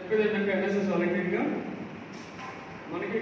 చెప్పేది ఏంటంటే ఎన్ఎస్ఎస్ వాలంటీర్గా మనకి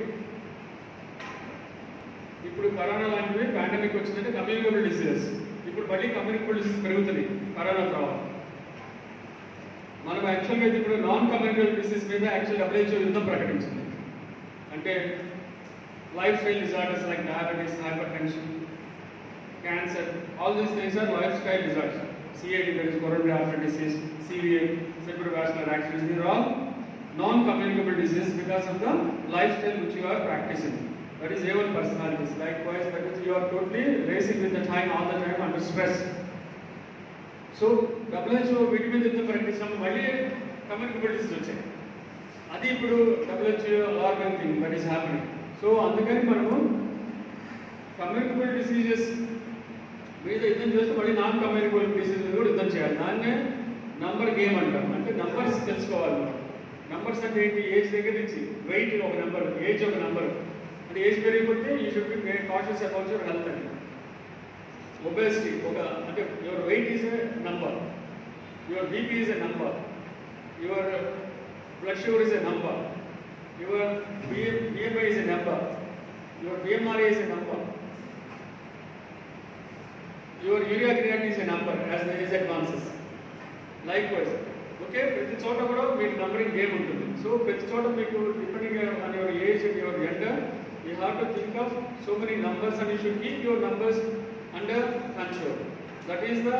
ఇప్పుడు కరోనా లాంటివి పాండమిక్ వచ్చిందంటే కమ్యూనికబుల్ డిసీజెస్ ఇప్పుడు మళ్ళీ కమ్యూనికబుల్ డిసీజ్ పెరుగుతున్నాయి కరోనా తర్వాత మనం యాక్చువల్గా అయితే ఇప్పుడు నాన్ కమ్యూనికబుల్ డిసీజ్ మీద యాక్చువల్ డబ్ల్యూహెచ్ఓ యుద్ధం ప్రకటించింది అంటే lifestyle disorders like diabetes hypertension cancer all these things are lifestyle disorders CID that is coronary artery disease, CVA, cerebrovascular accidents, these are all non-communicable diseases because of the lifestyle which you are practicing. That is A1 personalities. Likewise, that is you are totally racing with the time all the time under stress. So WHO వీటి మీద యుద్ధం ప్రకటించినప్పుడు మళ్ళీ communicable disease వచ్చాయి అది ఇప్పుడు WHO alarming thing that is happening so అందుకని మనము కమ్యూనికబుల్ డిసీజెస్ మీద యుద్ధం చేస్తే మళ్ళీ నాన్ కమ్యూనికబుల్ డిసీజ్ మీద కూడా యుద్ధం చేయాలి దాన్నే నంబర్ గేమ్ అంటాం అంటే నంబర్స్ తెలుసుకోవాలి మనం నంబర్స్ అంటే ఏంటి ఏజ్ దగ్గర నుంచి వెయిట్ ఒక నెంబర్ ఏజ్ ఒక నెంబర్ అంటే ఏజ్ పెరిగిపోతే ఈ should be cautious about your health అని ఒబేసిటీ ఒక అంటే your weight is a number your BP is a number your blood sugar is a number your BM BMI is a number your BMRA is a number your urea creatinine is a number as the age advances likewise okay ప్రతి చోట కూడా మీకు numbering game ఉంటుంది so ప్రతి చోట మీకు depending on your age and your gender you have to think of so many numbers and you should keep your numbers under control that is the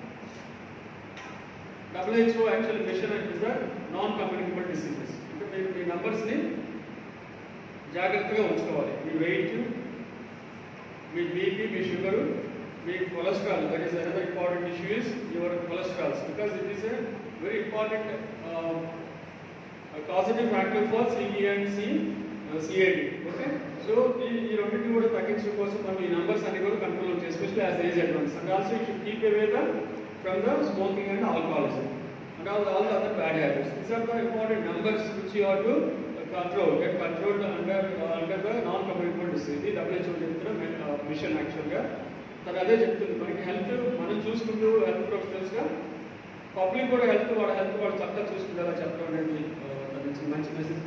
WHO actual mission is the non communicable diseases అంటే మీరు మీ నంబర్స్ని జాగ్రత్తగా ఉంచుకోవాలి మీ weight మీ BP మీ sugar మీ cholesterol that is another important issue is your cholesterols because it is a very important causative factor for CE and C CID okay so ఈ ఈ రెండింటిని కూడా తగ్గించడం కోసం మనం ఈ నంబర్స్ అన్ని కూడా కంట్రోల్ చేసి especially as age advance and also you should keep away the from the smoking and alcoholism and all, all the other bad habits. These are the important numbers which you have to uh, control, get controlled under uh, under the non-communicable disease. ఇది WHO చెప్తున్న mission యాక్చువల్గా తను అదే చెప్తుంది మనకి health మనం చూసుకుంటూ health ప్రొఫెషనల్స్గా పబ్లిక్ కూడా హెల్త్ వాళ్ళ హెల్త్ వాళ్ళు చక్కగా చూసుకుంటారా చెప్పడం అనేది uh, దాని నుంచి మంచి message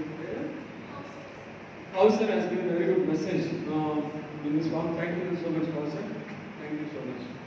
house sir has given very good message in this form thank you so much house sir thank you so much